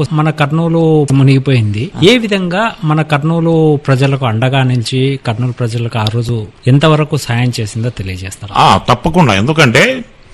వరకు మన కర్నూలు మునిగిపోయింది ఏ విధంగా మన కర్నూలు ప్రజలకు అండగా నిలిచి కర్నూలు ప్రజలకు ఆ రోజు ఎంతవరకు సాయం చేసిందో తెలియజేస్తారు ఆ, తప్పకుండా ఎందుకంటే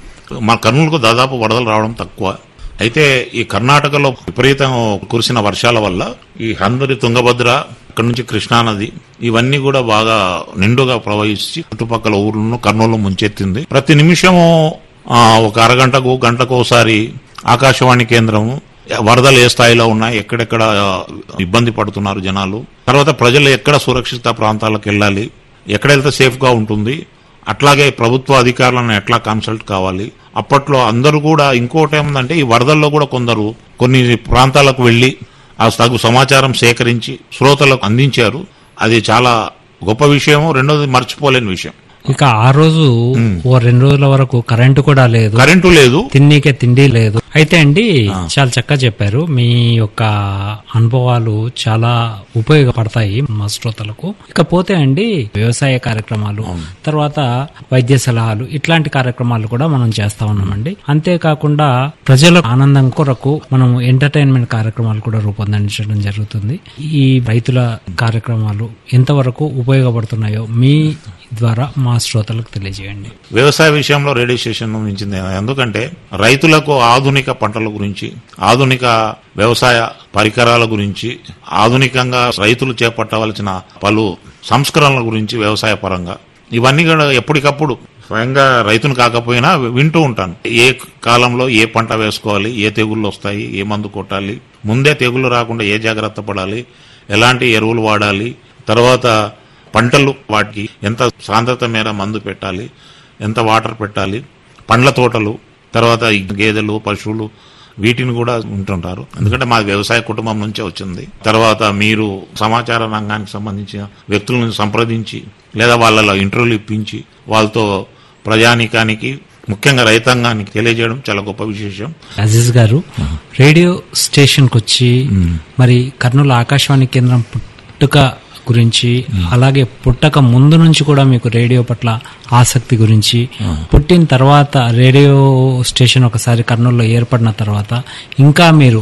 మన కర్నూలుకు దాదాపు వరదలు రావడం తక్కువ అయితే ఈ కర్ణాటకలో విపరీతం కురిసిన వర్షాల వల్ల ఈ హందరి తుంగభద్ర ఇక్కడ నుంచి కృష్ణానది ఇవన్నీ కూడా బాగా నిండుగా ప్రవహించి చుట్టుపక్కల ఊర్లను కర్నూలు ముంచెత్తింది ప్రతి నిమిషము ఆ, ఒక అరగంటకు గంటకు ఒకసారి ఆకాశవాణి కేంద్రము వరదలు ఏ స్థాయిలో ఉన్నాయి ఎక్కడెక్కడ ఆ, ఇబ్బంది పడుతున్నారు జనాలు తర్వాత ప్రజలు ఎక్కడ సురక్షిత ప్రాంతాలకు వెళ్ళాలి ఎక్కడ వెళ్తే సేఫ్ గా ఉంటుంది అట్లాగే ప్రభుత్వ అధికారులను ఎట్లా కన్సల్ట్ కావాలి అప్పట్లో అందరూ కూడా ఇంకోటి ఏముందంటే ఈ వరదల్లో కూడా కొందరు కొన్ని ప్రాంతాలకు వెళ్లి ఆ తగు సమాచారం సేకరించి శ్రోతలకు అందించారు అది చాలా గొప్ప విషయము రెండోది మర్చిపోలేని విషయం ఇక ఆ రోజు ఓ రెండు రోజుల వరకు కరెంటు కూడా లేదు కరెంటు లేదు తిన్నీకే తిండి లేదు అయితే అండి చాలా చక్కగా చెప్పారు మీ యొక్క అనుభవాలు చాలా ఉపయోగపడతాయి మా శ్రోతలకు ఇకపోతే అండి వ్యవసాయ కార్యక్రమాలు తర్వాత వైద్య సలహాలు ఇట్లాంటి కార్యక్రమాలు కూడా మనం చేస్తా ఉన్నామండి అంతేకాకుండా ప్రజల ఆనందం కొరకు మనం ఎంటర్టైన్మెంట్ కార్యక్రమాలు కూడా రూపొందించడం జరుగుతుంది ఈ రైతుల కార్యక్రమాలు ఎంతవరకు ఉపయోగపడుతున్నాయో మీ ద్వారా మా శ్రోతలకు తెలియజేయండి వ్యవసాయ విషయంలో రేడియో స్టేషన్ మించింది ఎందుకంటే రైతులకు ఆధునిక పంటల గురించి ఆధునిక వ్యవసాయ పరికరాల గురించి ఆధునికంగా రైతులు చేపట్టవలసిన పలు సంస్కరణల గురించి వ్యవసాయ పరంగా ఇవన్నీ కూడా ఎప్పటికప్పుడు స్వయంగా రైతును కాకపోయినా వింటూ ఉంటాను ఏ కాలంలో ఏ పంట వేసుకోవాలి ఏ తెగుళ్ళు వస్తాయి ఏ మందు కొట్టాలి ముందే తెగుళ్ళు రాకుండా ఏ జాగ్రత్త పడాలి ఎలాంటి ఎరువులు వాడాలి తర్వాత పంటలు వాటికి ఎంత సాంద్రత మేర మందు పెట్టాలి ఎంత వాటర్ పెట్టాలి పండ్ల తోటలు తర్వాత ఈ గేదెలు పశువులు వీటిని కూడా ఉంటుంటారు ఎందుకంటే మా వ్యవసాయ కుటుంబం నుంచే వచ్చింది తర్వాత మీరు సమాచార రంగానికి సంబంధించిన వ్యక్తులను సంప్రదించి లేదా వాళ్ళ ఇంటర్వ్యూలు ఇప్పించి వాళ్ళతో ప్రజానికానికి ముఖ్యంగా రైతాంగానికి తెలియజేయడం చాలా గొప్ప విశేషం అజీజ్ గారు రేడియో స్టేషన్ కు వచ్చి మరి కర్నూలు ఆకాశవాణి కేంద్రం పుట్టుక గురించి అలాగే పుట్టక ముందు నుంచి కూడా మీకు రేడియో పట్ల ఆసక్తి గురించి పుట్టిన తర్వాత రేడియో స్టేషన్ ఒకసారి కర్నూలులో ఏర్పడిన తర్వాత ఇంకా మీరు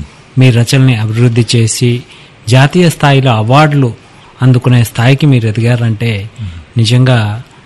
మీ రచనని అభివృద్ధి చేసి జాతీయ స్థాయిలో అవార్డులు అందుకునే స్థాయికి మీరు ఎదిగారంటే నిజంగా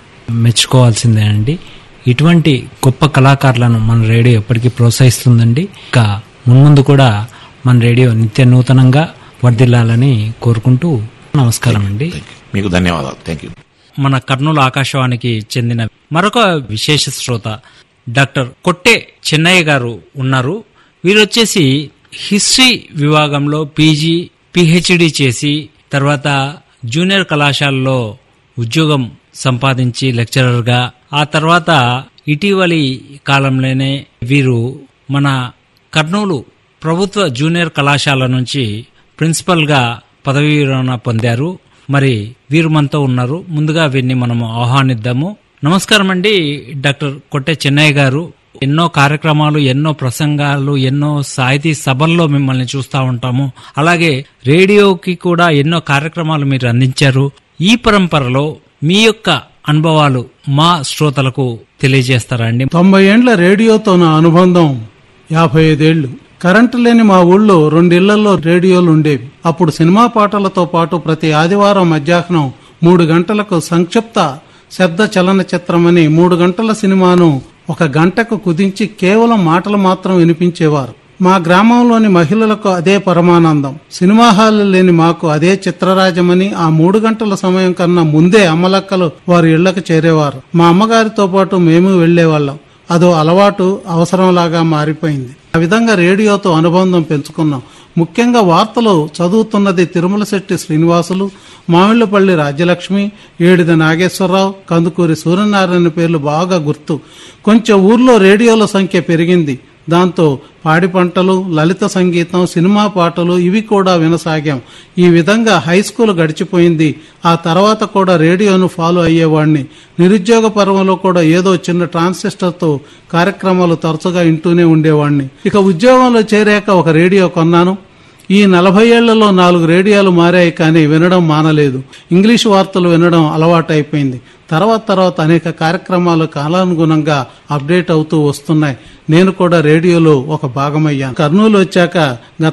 మెచ్చుకోవాల్సిందేనండి ఇటువంటి గొప్ప కళాకారులను మన రేడియో ఎప్పటికీ ప్రోత్సహిస్తుందండి ఇంకా మున్ముందు కూడా మన రేడియో నిత్య నూతనంగా వర్ధిల్లాలని కోరుకుంటూ నమస్కారం అండి మీకు ధన్యవాదాలు థ్యాంక్ యూ మన కర్నూలు ఆకాశవాణికి చెందిన మరొక విశేష శ్రోత డాక్టర్ కొట్టే చెన్నయ్య గారు ఉన్నారు వీరు వచ్చేసి హిస్టరీ విభాగంలో పీజీ పిహెచ్డి చేసి తర్వాత జూనియర్ కళాశాలలో ఉద్యోగం సంపాదించి లెక్చరర్ గా ఆ తర్వాత ఇటీవలి కాలంలోనే వీరు మన కర్నూలు ప్రభుత్వ జూనియర్ కళాశాల నుంచి ప్రిన్సిపల్ గా పదవీ విరమణ పొందారు మరి వీరు మనతో ఉన్నారు ముందుగా వీరిని మనము ఆహ్వానిద్దాము నమస్కారం అండి డాక్టర్ కొట్టే చెన్నయ్య గారు ఎన్నో కార్యక్రమాలు ఎన్నో ప్రసంగాలు ఎన్నో సాహితీ సభల్లో మిమ్మల్ని చూస్తూ ఉంటాము అలాగే రేడియోకి కూడా ఎన్నో కార్యక్రమాలు మీరు అందించారు ఈ పరంపరలో మీ యొక్క అనుభవాలు మా శ్రోతలకు తెలియజేస్తారా అండి తొంభై ఏండ్ల రేడియోతో నా అనుబంధం యాభై ఐదేళ్లు కరెంటు లేని మా ఊళ్ళో రెండిళ్లలో రేడియోలు ఉండేవి అప్పుడు సినిమా పాటలతో పాటు ప్రతి ఆదివారం మధ్యాహ్నం మూడు గంటలకు సంక్షిప్త శబ్ద చలనచిత్రమని మూడు గంటల సినిమాను ఒక గంటకు కుదించి కేవలం మాటలు మాత్రం వినిపించేవారు మా గ్రామంలోని మహిళలకు అదే పరమానందం సినిమా హాల్ లేని మాకు అదే చిత్రరాజమని ఆ మూడు గంటల సమయం కన్నా ముందే అమ్మలక్కలు వారి ఇళ్లకు చేరేవారు మా అమ్మగారితో పాటు మేము వెళ్లేవాళ్ళం అదో అలవాటు అవసరంలాగా మారిపోయింది ఆ విధంగా రేడియోతో అనుబంధం పెంచుకున్నాం ముఖ్యంగా వార్తలు చదువుతున్నది తిరుమల శెట్టి శ్రీనివాసులు మామిళ్లపల్లి రాజ్యలక్ష్మి ఏడిద నాగేశ్వరరావు కందుకూరి సూర్యనారాయణ పేర్లు బాగా గుర్తు కొంచెం ఊర్లో రేడియోల సంఖ్య పెరిగింది దాంతో పాడి పంటలు లలిత సంగీతం సినిమా పాటలు ఇవి కూడా వినసాగాం ఈ విధంగా హై స్కూల్ గడిచిపోయింది ఆ తర్వాత కూడా రేడియోను ఫాలో అయ్యేవాడిని నిరుద్యోగ పర్వంలో కూడా ఏదో చిన్న ట్రాన్సిస్టర్తో కార్యక్రమాలు తరచుగా వింటూనే ఉండేవాడిని ఇక ఉద్యోగంలో చేరాక ఒక రేడియో కొన్నాను ఈ నలభై ఏళ్లలో నాలుగు రేడియోలు మారాయి కానీ వినడం మానలేదు ఇంగ్లీష్ వార్తలు వినడం అలవాటైపోయింది తర్వాత తర్వాత అనేక కార్యక్రమాలు కాలానుగుణంగా అప్డేట్ అవుతూ వస్తున్నాయి నేను కూడా రేడియోలో ఒక భాగమయ్యాను కర్నూలు వచ్చాక గత